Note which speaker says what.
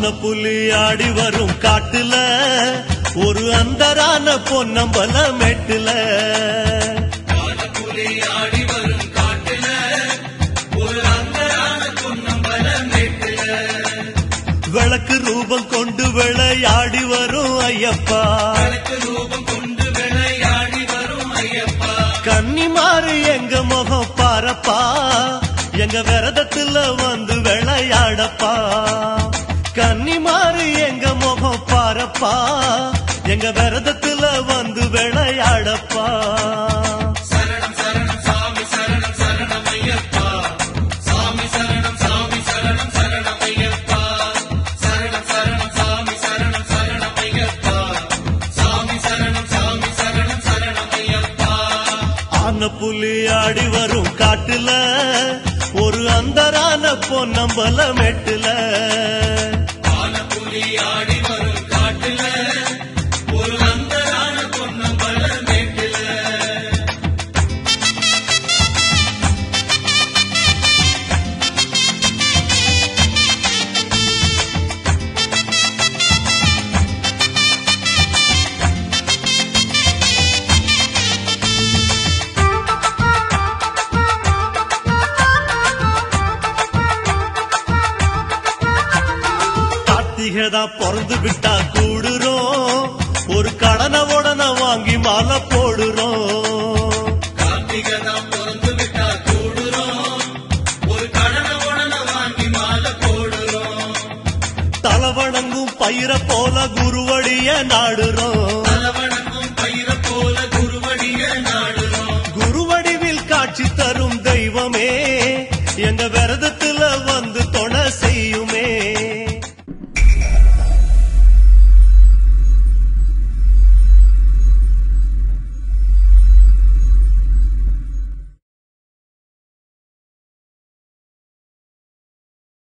Speaker 1: ஆன புலி ஆடி வரும் காட்டுல ஒரு அந்தரான பொன்னம்பல மெட்டுல
Speaker 2: புலி ஆடி வரும் காட்டுல ஒரு அங்கரான பொன்னம்பல மேட்டுல
Speaker 1: விளக்கு ரூபம் கொண்டு விளையாடி வரும் ஐயப்பா
Speaker 2: கணக்கு ரூபம் கொண்டு விளையாடி வரும் ஐயப்பா
Speaker 1: கன்னிமாறு எங்க முகம் பாரப்பா எங்க விரதத்துல வந்து விளையாடப்பா கன்னிமாறு எங்க முகம் பாரப்பா எங்க விரதத்துல வந்து விளையாடப்பா
Speaker 2: சரணம் சரணம் சாமி சரணம் சரணம் ஐயப்பா சாமி சரணம் சாமி சரணம் சரணம் ஐயப்பா சரணம் சரணம் சாமி சரணம் சரணம் ஐயப்பா சாமி சரணம் சாமி சரணம் சரணம் ஐயப்பா
Speaker 1: ஆன புலி ஆடி வரும் காட்டுல ஒரு அந்தரான பொன்னம்பல மெட்டுல
Speaker 2: ஆன புலி ஆடி வரும் காட்டுல ஒரு அந்தரான பொன்னம்பல மேட்டுல
Speaker 1: கார்த்திகை தான் பிறந்து விட்டா கூடுறோம் ஒரு கடனை உடனே வாங்கி மாலை போடுறோம்
Speaker 2: கார்த்திகை தான் பிறந்து விட்டா கூடுறோம் ஒரு கடனை உடனே வாங்கி மாலை போடுறோம்
Speaker 1: தலை வணங்கும் பயிர போல குருவடிய நாடுறோம்